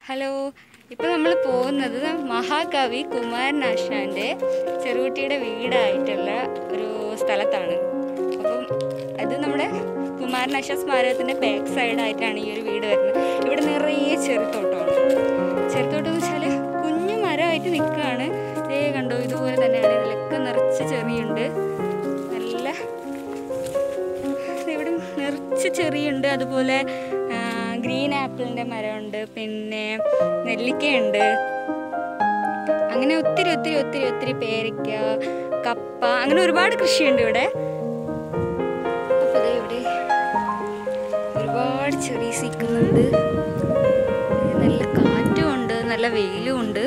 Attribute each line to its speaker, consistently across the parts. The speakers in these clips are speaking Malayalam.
Speaker 1: ഹലോ ഇപ്പോൾ നമ്മൾ പോകുന്നത് മഹാകവി കുമാരനാശാൻ്റെ ചെറുകുട്ടിയുടെ വീടായിട്ടുള്ള ഒരു സ്ഥലത്താണ് അപ്പം അത് നമ്മുടെ കുമാരനാശാൻ സ്മാരകത്തിൻ്റെ ബാക്ക് സൈഡായിട്ടാണ് ഈ ഒരു വീട് വരുന്നത് ഇവിടെ നിറയെ ചെറുത്തോട്ടമാണ് ചെറുത്തോട്ടം എന്ന് വെച്ചാൽ കുഞ്ഞു മരമായിട്ട് നിൽക്കുകയാണ് ഇതേ കണ്ടോ ഇതുപോലെ തന്നെയാണ് ഇതിലൊക്കെ നിറച്ച് ചെറിയുണ്ട് നല്ല ഇവിടെ നിറച്ച് ചെറിയുണ്ട് അതുപോലെ ആ, ഗ്രീൻ ആപ്പിളിൻ്റെ മരമുണ്ട് പിന്നെ നെല്ലിക്കയുണ്ട് അങ്ങനെ ഒത്തിരി ഒത്തിരി ഒത്തിരി ഒത്തിരി പേരയ്ക്ക കപ്പ അങ്ങനെ ഒരുപാട് കൃഷിയുണ്ട് ഇവിടെ അപ്പോൾ ദേ ഇവിടെ ഒരുപാട് ചെറീസ് നിൽക്കുന്നുണ്ട് നല്ല കാറ്റും ഉണ്ട് നല്ല വെയിലും ഉണ്ട്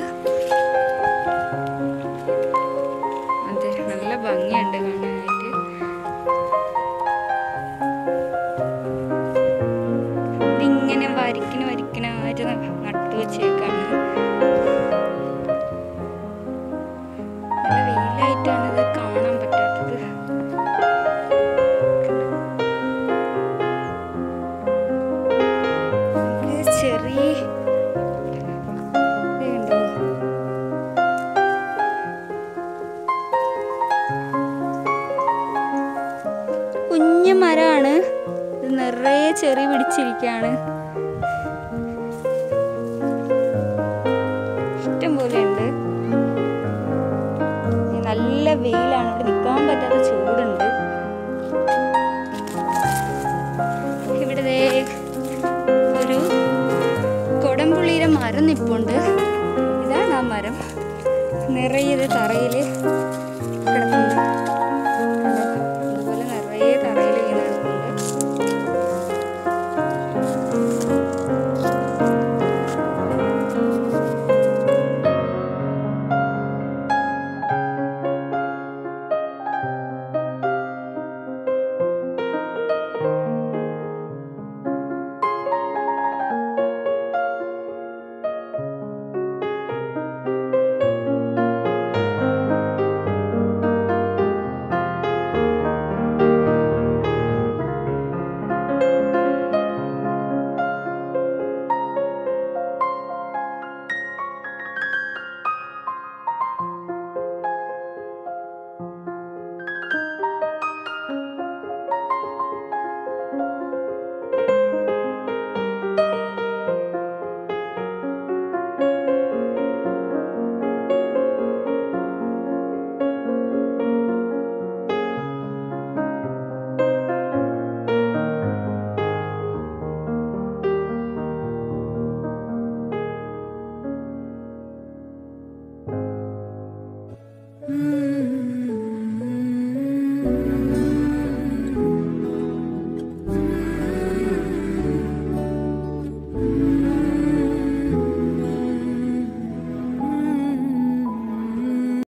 Speaker 1: അതെ നല്ല ഭംഗിയുണ്ട് കാണാനായിട്ട് ഇതിങ്ങനെ വരിക്കിന് വരിക്കിനായിട്ട് നട്ടു വെച്ചേക്കാണ് നല്ല വെയിലായിട്ടാണ് ഇത് കാണാൻ പറ്റാത്തത് ഇത് ചെറിയ ഇത് കണ്ടോ? കുഞ്ഞു മരമാണ് ഇത് നിറയെ ചെറി പിടിച്ചിരിക്കുകയാണ് ഇഷ്ടം പോലെ ഉണ്ട് നല്ല വെയിലാണ് ഇവിടെ നിൽക്കാൻ പറ്റാത്ത ചൂടുണ്ട് ഇവിടെ ദേ ഒരു കൊടംപുള്ളിയുടെ മരം നിപ്പുണ്ട് ഇതാണ് ആ മരം നിറയെ ഇത് തറയിൽ കിടപ്പുണ്ട് കണ്ടോ? ഇതുപോലെ നിറയെ തറയിൽ വീണ് കിടപ്പുണ്ട് ഉം.